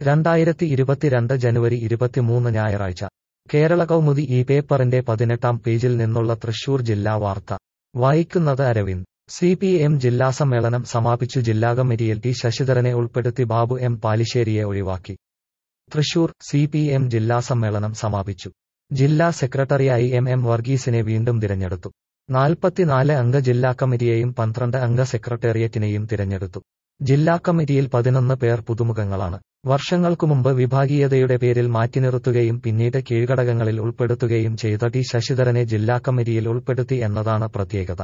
രണ്ടായിരത്തി ഇരുപത്തിരണ്ട് ജനുവരി ഇരുപത്തിമൂന്ന് ഞായറാഴ്ച കേരള കൗമുദി ഈ പേപ്പറിന്റെ പതിനെട്ടാം പേജിൽ നിന്നുള്ള തൃശൂർ ജില്ലാ വാർത്ത വായിക്കുന്നത് അരവിന്ദ് സി പി എം ജില്ലാ സമ്മേളനം സമാപിച്ചു ജില്ലാ കമ്മിറ്റിയിൽ ടി ശശിധരനെ ഉൾപ്പെടുത്തി ബാബു എം പാലിശ്ശേരിയെ ഒഴിവാക്കി തൃശൂർ സി പി എം ജില്ലാ സമ്മേളനം സമാപിച്ചു ജില്ലാ സെക്രട്ടറിയായി എം എം വർഗീസിനെ വീണ്ടും തിരഞ്ഞെടുത്തു നാൽപ്പത്തിനാല് അംഗ ജില്ലാ കമ്മിറ്റിയെയും പന്ത്രണ്ട് അംഗ സെക്രട്ടേറിയറ്റിനെയും തിരഞ്ഞെടുത്തു ജില്ലാ കമ്മിറ്റിയിൽ പതിനൊന്ന് പേർ പുതുമുഖങ്ങളാണ് വർഷങ്ങൾക്കു മുമ്പ് വിഭാഗീയതയുടെ പേരിൽ മാറ്റിനിർത്തുകയും പിന്നീട് കീഴ്ഘടകങ്ങളിൽ ഉൾപ്പെടുത്തുകയും ചെയ്ത ടി ശശിധരനെ ജില്ലാ കമ്മിറ്റിയിൽ ഉൾപ്പെടുത്തി എന്നതാണ് പ്രത്യേകത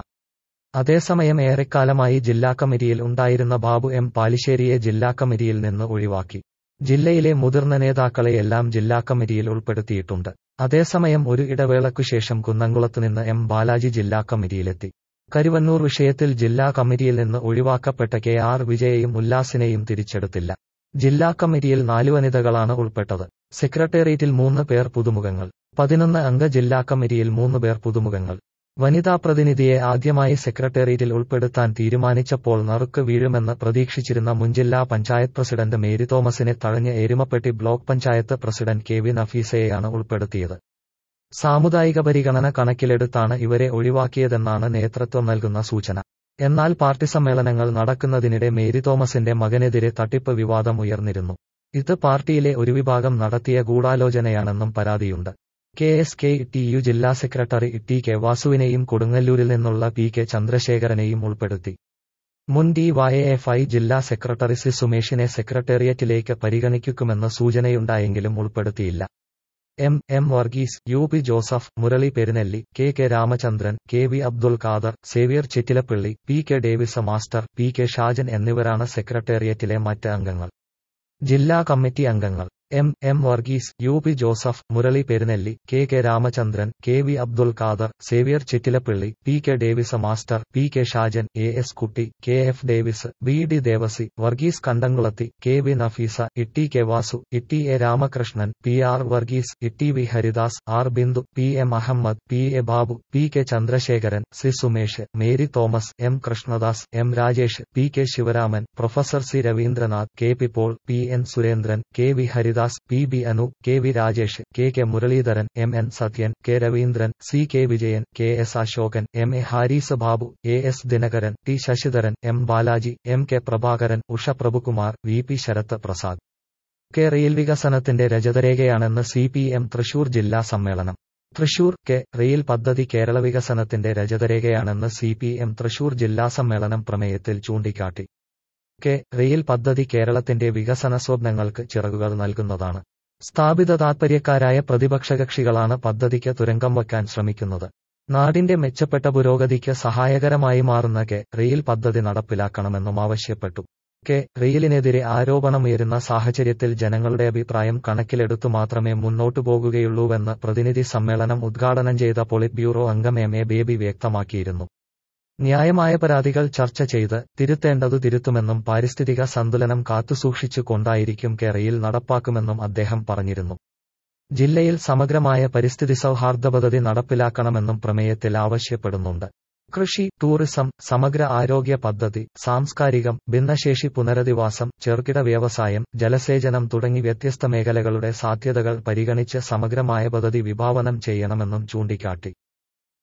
അതേസമയം ഏറെക്കാലമായി ജില്ലാ കമ്മിറ്റിയിൽ ഉണ്ടായിരുന്ന ബാബു എം പാലിശ്ശേരിയെ ജില്ലാ കമ്മിറ്റിയിൽ നിന്ന് ഒഴിവാക്കി ജില്ലയിലെ മുതിർന്ന നേതാക്കളെയെല്ലാം ജില്ലാ കമ്മിറ്റിയിൽ ഉൾപ്പെടുത്തിയിട്ടുണ്ട് അതേസമയം ഒരു ഇടവേളയ്ക്കുശേഷം കുന്നംകുളത്തുനിന്ന് എം ബാലാജി ജില്ലാ കമ്മിറ്റിയിലെത്തി കരുവന്നൂർ വിഷയത്തിൽ ജില്ലാ കമ്മിറ്റിയിൽ നിന്ന് ഒഴിവാക്കപ്പെട്ട കെ ആർ വിജയെയും ഉല്ലാസിനെയും തിരിച്ചെടുത്തില്ല ജില്ലാ കമ്മിറ്റിയിൽ നാലു വനിതകളാണ് ഉൾപ്പെട്ടത് സെക്രട്ടേറിയറ്റിൽ മൂന്ന് പേർ പുതുമുഖങ്ങൾ പതിനൊന്ന് അംഗ ജില്ലാ കമ്മിറ്റിയിൽ മൂന്ന് പേർ പുതുമുഖങ്ങൾ വനിതാ പ്രതിനിധിയെ ആദ്യമായി സെക്രട്ടേറിയറ്റിൽ ഉൾപ്പെടുത്താൻ തീരുമാനിച്ചപ്പോൾ നറുക്ക് വീഴുമെന്ന് പ്രതീക്ഷിച്ചിരുന്ന മുൻ ജില്ലാ പഞ്ചായത്ത് പ്രസിഡന്റ് മേരി തോമസിനെ തഴഞ്ഞ് Erumapetty block panchayat president K V നഫീസയെയാണ് ഉൾപ്പെടുത്തിയത് സാമുദായിക പരിഗണന കണക്കിലെടുത്താണ് ഇവരെ ഒഴിവാക്കിയതെന്നാണ് നേതൃത്വം നൽകുന്ന സൂചന എന്നാൽ പാർട്ടി സമ്മേളനങ്ങൾ നടക്കുന്നതിനിടെ മേരി തോമസിന്റെ മകനെതിരെ തട്ടിപ്പ് വിവാദം ഉയർന്നിരുന്നു ഇത് പാർട്ടിയിലെ ഒരു വിഭാഗം നടത്തിയ ഗൂഢാലോചനയാണെന്നും പരാതിയുണ്ട് K S K T U ജില്ലാ സെക്രട്ടറി ടി കെ വാസുവിനെയും കൊടുങ്ങല്ലൂരിൽ നിന്നുള്ള പി കെ ചന്ദ്രശേഖരനെയും ഉൾപ്പെടുത്തി മുൻ ഡി വൈ എഫ് ഐ ജില്ലാ സെക്രട്ടറി സി സുമേഷിനെ സെക്രട്ടേറിയറ്റിലേക്ക് പരിഗണിക്കുമെന്ന് സൂചനയുണ്ടായെങ്കിലും ഉൾപ്പെടുത്തിയില്ല M M Varghese U P Joseph Murali Perunelli K K Ramachandran K V Abdul Khader Xavier Chittilappally P K Davis master P K Shajan എന്നിവരാണ് സെക്രട്ടേറിയറ്റിലെ മറ്റ് അംഗങ്ങൾ ജില്ലാ കമ്മിറ്റി അംഗങ്ങൾ M M Varghese U P Joseph Murali Perunelli K K Ramachandran K V Abdul Khader Xavier Chittilappally P K Davis master P K Shajan A S Kutty K F Davis V D Devassy Varghese Kandamkulathi K V Nafeesa Itty K Vasu Itty A Ramakrishnan P R Varghese Itty V Haridas R Bindu P M Ahammed P A Babu P K Chandrasekharan C Sumesh Mary Thomas M Krishnadas M Rajesh P K Sivaraman professor C Raveendranath K P Paul P N Surendran K V Haridas P B Anu K V Rajesh K K Muraleedharan M N Sathyan K Raveendran C K Vijayan K S Asokan M A Haris Babu A S Dinakaran T Sasidharan M Balaji M K Prabhakaran Usha Prabhukumar V P Sarath Prasad K rail വികസനത്തിന്റെ രജതരേഖയാണെന്ന് C P M Thrissur ജില്ലാ സമ്മേളനം തൃശൂർ K rail പദ്ധതി കേരള വികസനത്തിന്റെ രജതരേഖയാണെന്ന് C P M Thrissur ജില്ലാ സമ്മേളനം പ്രമേയത്തിൽ ചൂണ്ടിക്കാട്ടി കെ റെയിൽ പദ്ധതി കേരളത്തിന്റെ വികസന സ്വപ്നങ്ങൾക്ക് ചിറകുകൾ നൽകുന്നതാണ് സ്ഥാപിത താൽപര്യക്കാരായ പ്രതിപക്ഷ കക്ഷികളാണ് പദ്ധതിക്ക് തുരങ്കം വയ്ക്കാൻ ശ്രമിക്കുന്നത് നാടിന്റെ മെച്ചപ്പെട്ട പുരോഗതിക്ക് സഹായകരമായി മാറുന്ന കെ റെയിൽ പദ്ധതി നടപ്പിലാക്കണമെന്നും ആവശ്യപ്പെട്ടു കെ റെയിലിനെതിരെ ആരോപണമുയരുന്ന സാഹചര്യത്തിൽ ജനങ്ങളുടെ അഭിപ്രായം കണക്കിലെടുത്തു മാത്രമേ മുന്നോട്ടു പോകുകയുള്ളൂവെന്ന് പ്രതിനിധി സമ്മേളനം ഉദ്ഘാടനം ചെയ്ത പൊളിറ്റ് ബ്യൂറോ അംഗം എം എ ബേബി വ്യക്തമാക്കിയിരുന്നു ന്യായമായ പരാതികൾ ചർച്ച ചെയ്ത് തിരുത്തേണ്ടതു തിരുത്തുമെന്നും പാരിസ്ഥിതിക സന്തുലനം കാത്തുസൂക്ഷിച്ചു കൊണ്ടായിരിക്കും കേരയിൽ നടപ്പാക്കുമെന്നും അദ്ദേഹം പറഞ്ഞിരുന്നു ജില്ലയിൽ സമഗ്രമായ പരിസ്ഥിതി സൗഹാർദ്ദ പദ്ധതി നടപ്പിലാക്കണമെന്നും പ്രമേയത്തിൽ ആവശ്യപ്പെടുന്നുണ്ട് കൃഷി ടൂറിസം സമഗ്ര ആരോഗ്യ പദ്ധതി സാംസ്കാരികം ഭിന്നശേഷി പുനരധിവാസം ചെറുകിട വ്യവസായം ജലസേചനം തുടങ്ങി വ്യത്യസ്ത മേഖലകളുടെ സാധ്യതകൾ പരിഗണിച്ച് സമഗ്രമായ പദ്ധതി വിഭാവനം ചെയ്യണമെന്നും ചൂണ്ടിക്കാട്ടി